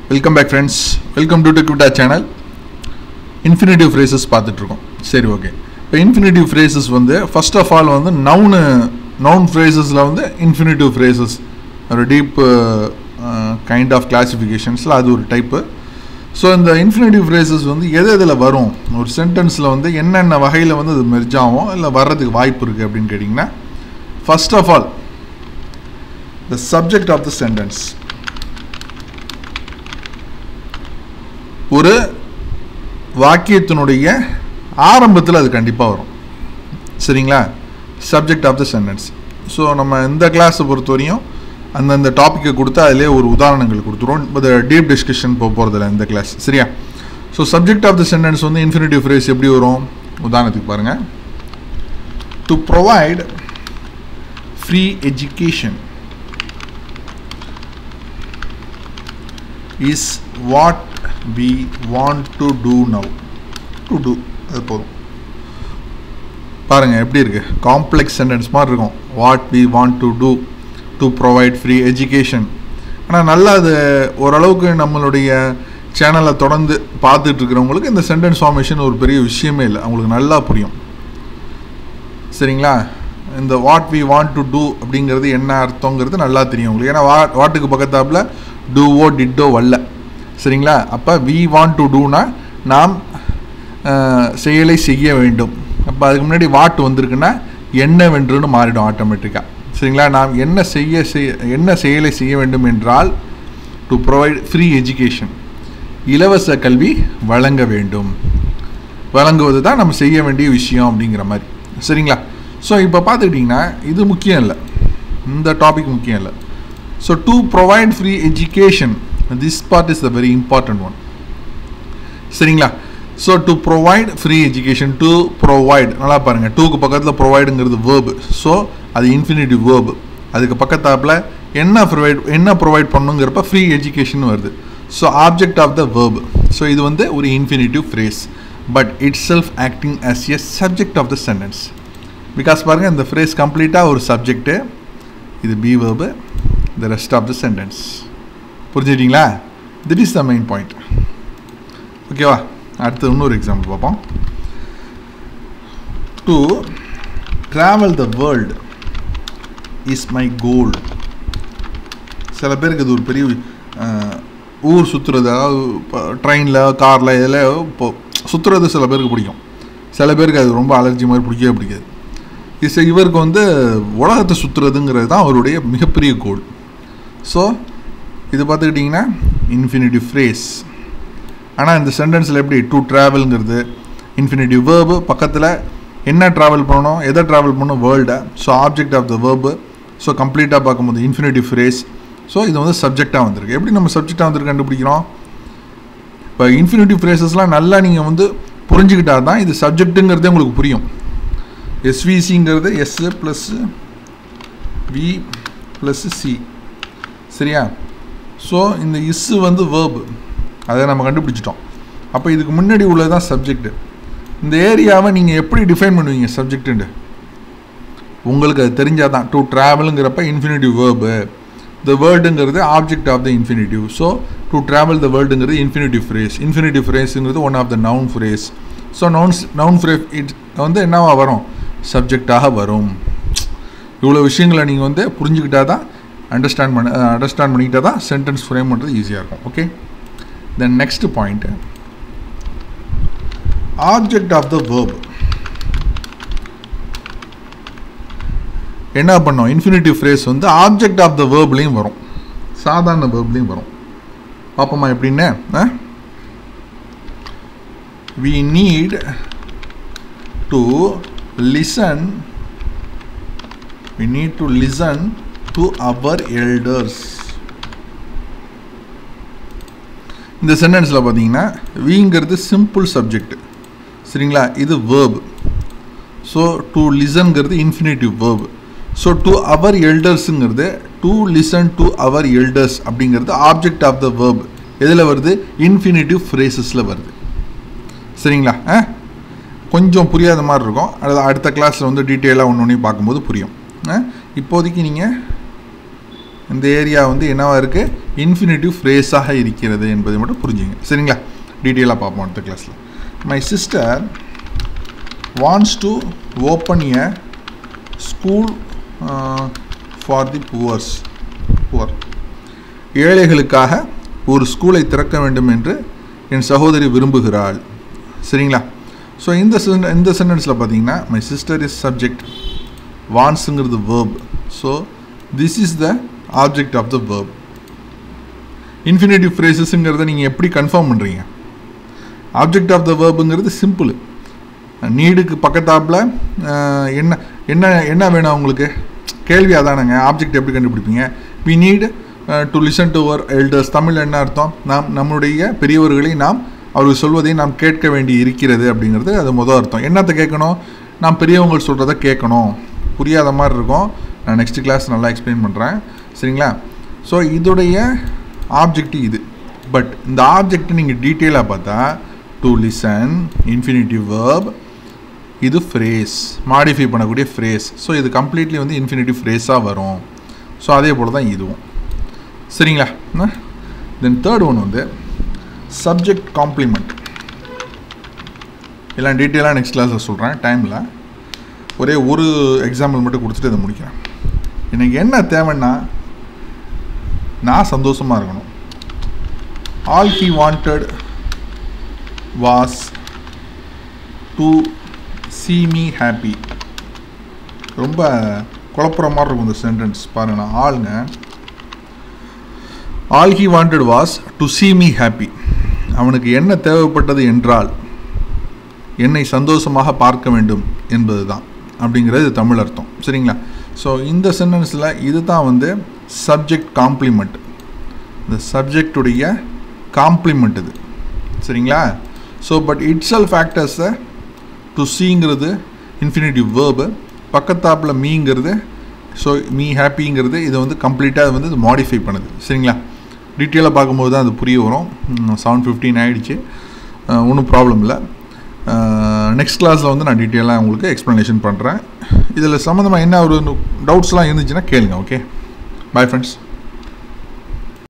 welcome back friends welcome to டெக்விட்டா channel infinitive phrases பார்த்துட்ருக்கோம் சரி ஓகே இப்போ இன்ஃபினிட்டிவ் ஃப்ரேசஸ் வந்து ஃபர்ஸ்ட் ஆஃப் ஆல் வந்து நவுனு நவுன் ஃப்ரேசஸில் வந்து இன்ஃபினிட்டிவ் ஃப்ரேசஸ் ஒரு டீப் கைண்ட் ஆஃப் கிளாசிஃபிகேஷன்ஸில் அது ஒரு டைப்பு ஸோ இந்த இன்ஃபினிட்டிவ் ஃப்ரேசஸ் வந்து எது எதில் வரும் ஒரு சென்டென்ஸில் வந்து என்னென்ன வகையில் வந்து அது மெர்ஜ் ஆகும் இல்லை வர்றதுக்கு வாய்ப்பு இருக்குது அப்படின்னு கேட்டிங்கன்னா first of all the subject of the sentence ஒரு வாக்கியத்தினுடைய ஆரம்பத்தில் அது கண்டிப்பாக வரும் சரிங்களா subject of the sentence so நம்ம இந்த கிளாஸை பொறுத்தவரையும் அந்தந்த டாப்பிக்கை கொடுத்து அதிலே ஒரு உதாரணங்கள் கொடுத்துருவோம் இப்போ டீப் டிஸ்கஷன் போக போகிறதில்ல இந்த கிளாஸ் சரியா so subject of the sentence வந்து இன்ஃபினிட்டிவ் ஃப்ரேஸ் எப்படி வரும் உதாரணத்துக்கு பாருங்கள் to provide free education is what we want to do now to do அது போதும் பாருங்கள் எப்படி இருக்குது காம்ப்ளெக்ஸ் சென்டென்ஸ் மாதிரி இருக்கும் what we want to do to provide free education ஆனால் நல்லா அது ஓரளவுக்கு நம்மளுடைய சேனலை தொடர்ந்து பார்த்துட்டு இருக்கிறவங்களுக்கு இந்த சென்டென்ஸ் ஃபார்மேஷன் ஒரு பெரிய விஷயமே இல்லை அவங்களுக்கு நல்லா புரியும் சரிங்களா இந்த what we want to do அப்படிங்கிறது என்ன அர்த்தங்கிறது நல்லா தெரியும் உங்களுக்கு ஏன்னா வா வாட்டுக்கு பக்கத்தாப்பில் டூவோ டிட்டோ வரல சரிங்களா அப்போ வி வாண்ட் டு டூனா நாம் செயலை செய்ய வேண்டும் அப்போ அதுக்கு முன்னாடி வாட் வந்திருக்குன்னா என்னவென்றுன்னு மாறிடும் ஆட்டோமேட்டிக்காக சரிங்களா நாம் என்ன செய்ய செய் என்ன செயலை செய்ய வேண்டும் என்றால் டு ப்ரொவைட் ஃப்ரீ எஜுகேஷன் இலவச கல்வி வழங்க வேண்டும் வழங்குவது தான் நம்ம செய்ய வேண்டிய விஷயம் அப்படிங்கிற மாதிரி சரிங்களா ஸோ இப்போ பார்த்துக்கிட்டிங்கன்னா இது முக்கியம் இல்லை இந்த டாபிக் முக்கியம் இல்லை so to provide free education this part is the very important one சரிங்களா so to provide free education to provide நல்லா பாருங்கள் டூக்கு பக்கத்தில் ப்ரொவைடுங்கிறது வேர்பு ஸோ அது இன்ஃபினிட்டிவ் வேர்பு அதுக்கு பக்கத்தாப்பில் என்ன ப்ரொவைட் என்ன ப்ரொவைட் பண்ணுங்கிறப்ப ஃப்ரீ எஜுகேஷன் வருது so object of the verb so இது வந்து ஒரு infinitive phrase but it itself acting as a subject of the sentence because பாருங்கள் இந்த ஃப்ரேஸ் கம்ப்ளீட்டாக ஒரு சப்ஜெக்ட்டு இது be verb the rest of the sentence புரிஞ்சுக்கிட்டீங்களா that is the main point ஓகேவா அடுத்து இன்னொரு எக்ஸாம்பிள் பார்ப்போம் to travel the world is my goal சில பேருக்கு இது ஒரு பெரிய ஊர் சுற்றுறது அதாவது இப்போ ட்ரெயினில் காரில் இதில் இப்போ சுற்றுறது சில பேருக்கு பிடிக்கும் சில பேருக்கு அது ரொம்ப அலர்ஜி மாதிரி பிடிக்கவே பிடிக்காது இது இவருக்கு வந்து உலகத்தை சுற்றுறதுங்கிறது தான் அவருடைய மிகப்பெரிய கோல் ஸோ இது பார்த்துக்கிட்டிங்கன்னா இன்ஃபினிட்டிவ் ஃப்ரேஸ் ஆனால் இந்த சென்டென்ஸில் எப்படி டு ட்ராவல்ங்கிறது இன்ஃபினிட்டிவ் வேர்பு பக்கத்தில் என்ன ட்ராவல் பண்ணணும் எதை ட்ராவல் பண்ணணும் வேர்ல்டை so object of the verb so கம்ப்ளீட்டாக பார்க்கும்போது இன்ஃபினிட்டிவ் ஃப்ரேஸ் ஸோ இது வந்து சப்ஜெக்டாக வந்திருக்கு எப்படி நம்ம சப்ஜெக்டாக வந்துருக்கு கண்டுபிடிக்கிறோம் இப்போ இன்ஃபினிட்டிவ் ஃப்ரேசஸ்லாம் நல்லா நீங்கள் வந்து புரிஞ்சுக்கிட்டா தான் இது சப்ஜெக்ட்டுங்கிறதே உங்களுக்கு புரியும் எஸ்விசிங்கிறது S plus V plus C சரியா ஸோ இந்த இஸ்ஸு வந்து வேர்பு அதை நம்ம கண்டுபிடிச்சிட்டோம் அப்போ இதுக்கு முன்னாடி உள்ளது தான் சப்ஜெக்ட்டு இந்த ஏரியாவை நீங்கள் எப்படி டிஃபைன் பண்ணுவீங்க சப்ஜெக்ட்டுண்டு உங்களுக்கு அது தெரிஞ்சால் தான் டு ட்ராவலுங்கிறப்ப இன்ஃபினிட்டிவ் வேர்பு த வேர்டுங்கிறது object of the infinitive so to travel the வேர்ல்டுங்கிறது இன்ஃபினிட்டிவ் ஃப்ரேஸ் இன்ஃபினிட்டிவ் ஃப்ரேஸுங்கிறது one of the noun phrase so nouns noun phrase it வந்து என்னவா வரும் சப்ஜெக்டாக வரும் இவ்வளோ விஷயங்களை நீங்கள் வந்து புரிஞ்சுக்கிட்டா தான் அண்டர்ஸ்டாண்ட் பண்ண அண்டர்ஸ்டாண்ட் பண்ணிக்கிட்டால் தான் சென்டென்ஸ் ஃப்ரேம் பண்ணுறது ஈஸியாக இருக்கும் okay then next point object of the verb என்ன பண்ணோம் இன்ஃபினிட்டிவ் ஃப்ரேஸ் வந்து ஆப்ஜெக்ட் ஆஃப் த வேர்ப்லேயும் வரும் சாதாரண வேர்ப்லேயும் வரும் பார்ப்போமா எப்படின்னு we need to listen we need to listen to our elders இந்த சென்டென்ஸில் பார்த்தீங்கன்னா விங்கிறது சிம்பிள் சப்ஜெக்ட் சரிங்களா இது வேர்ப் ஸோ டு லிசன்கிறது infinitive verb so to our எல்டர்ஸுங்கிறது to listen to our elders அப்படிங்கிறது ஆப்ஜெக்ட் ஆஃப் த வேர்ப் எதில் வருது இன்ஃபினிட்டிவ் ஃப்ரேசஸில் வருது சரிங்களா ஆ கொஞ்சம் புரியாத மாதிரி இருக்கும் அது அடுத்த கிளாஸில் வந்து டீட்டெயிலாக ஒன்று ஒன்று பார்க்கும்போது புரியும் இப்போதைக்கு நீங்கள் இந்த ஏரியா வந்து என்னவா இருக்குது இன்ஃபினிட்டிவ் ஃப்ரேஸாக இருக்கிறது என்பதை மட்டும் புரிஞ்சுங்க சரிங்களா டீட்டெயிலாக பார்ப்போம் அடுத்த கிளாஸில் my sister wants to open a school for the poors poor ஏழைகளுக்காக ஒரு ஸ்கூலை திறக்க வேண்டும் என்று என் சகோதரி விரும்புகிறாள் சரிங்களா ஸோ இந்த sen- இந்த சென்டென்ஸில் பார்த்தீங்கன்னா மை சிஸ்டர் இஸ் சப்ஜெக்ட் வான்ஸுங்கிறது verb so this is the object of the verb infinitive ஃப்ரேசஸுங்கிறத நீங்கள் எப்படி கன்ஃபார்ம் பண்ணுறீங்க ஆப்ஜெக்ட் ஆஃப் த வேர்புங்கிறது சிம்பிள் நீடுக்கு பக்கத்தாப்பில் என்ன என்ன என்ன வேணும் உங்களுக்கு கேள்வி அதானங்க ஆப்ஜெக்ட் எப்படி கண்டுபிடிப்பீங்க we need to listen to our elders Tamil என்ன அர்த்தம் நாம் நம்முடைய பெரியவர்களை நாம் அவர்கள் சொல்வதை நாம் கேட்க வேண்டி இருக்கிறது அப்படிங்கிறது அது முதல் அர்த்தம் என்னத்தை கேட்கணும் நாம் பெரியவங்க சொல்கிறத கேட்கணும் புரியாத மாதிரி இருக்கும் நான் நெக்ஸ்ட் கிளாஸ் நல்லா எக்ஸ்பிளைன் பண்ணுறேன் சரிங்களா ஸோ இதோடைய ஆப்ஜெக்ட் இது பட் இந்த ஆப்ஜெக்ட் நீங்கள் டீட்டெயிலாக பார்த்தா டு லிசன் இன்ஃபினிட்டிவ் வேர்ப் இது ஃப்ரேஸ் மாடிஃபை பண்ணக்கூடிய ஃப்ரேஸ் ஸோ இது கம்ப்ளீட்லி வந்து இன்ஃபினிட்டிவ் ஃப்ரேஸாக வரும் ஸோ அதே போல் தான் இதுவும் சரிங்களா தென் தேர்ட் ஒன் வந்து சப்ஜெக்ட் காம்ப்ளிமெண்ட் எல்லாம் டீட்டெயிலாக நெக்ஸ்ட் கிளாஸில் சொல்கிறேன் டைமில் ஒரே ஒரு எக்ஸாம்பிள் மட்டும் கொடுத்துட்டு இதை முடிக்கிறேன் எனக்கு என்ன தேவைன்னா நான் சந்தோஷமாக இருக்கணும் all he wanted was to see me happy ரொம்ப குழப்புற மாதிரி இருக்கும் இந்த சென்டென்ஸ் பாருங்க ஆளுங்க all he wanted was to see me happy அவனுக்கு என்ன தேவைப்பட்டது என்றால் என்னை சந்தோஷமாக பார்க்க வேண்டும் என்பது தான் அப்படிங்கிறது தமிழ் அர்த்தம் சரிங்களா ஸோ இந்த சென்டென்ஸில் இது தான் வந்து சப்ஜெக்ட் காம்ப்ளிமெண்ட் இந்த சப்ஜெக்டுடைய காம்ப்ளிமெண்ட் இது சரிங்களா ஸோ பட் இட் செல்ஃப் ஆக்டர்ஸை டு சீங்கிறது இன்ஃபினிட்டிவ் வேர்பு பக்கத்தாப்பில் மீங்கிறது ஸோ மீ ஹாப்பிங்கிறது இதை வந்து கம்ப்ளீட்டாக வந்து இது மாடிஃபை பண்ணுது சரிங்களா டீட்டெயிலாக பார்க்கும்போது தான் அது புரிய வரும் செவன் ஃபிஃப்டீன் ஆகிடுச்சு ஒன்றும் ப்ராப்ளம் இல்லை நெக்ஸ்ட் கிளாஸில் வந்து நான் டீட்டெயிலாக உங்களுக்கு எக்ஸ்ப்ளனேஷன் பண்ணுறேன் இதில் சம்மந்தமாக என்ன ஒரு டவுட்ஸ்லாம் இருந்துச்சுன்னா கேளுங்க ஓகே பாய் ஃப்ரெண்ட்ஸ்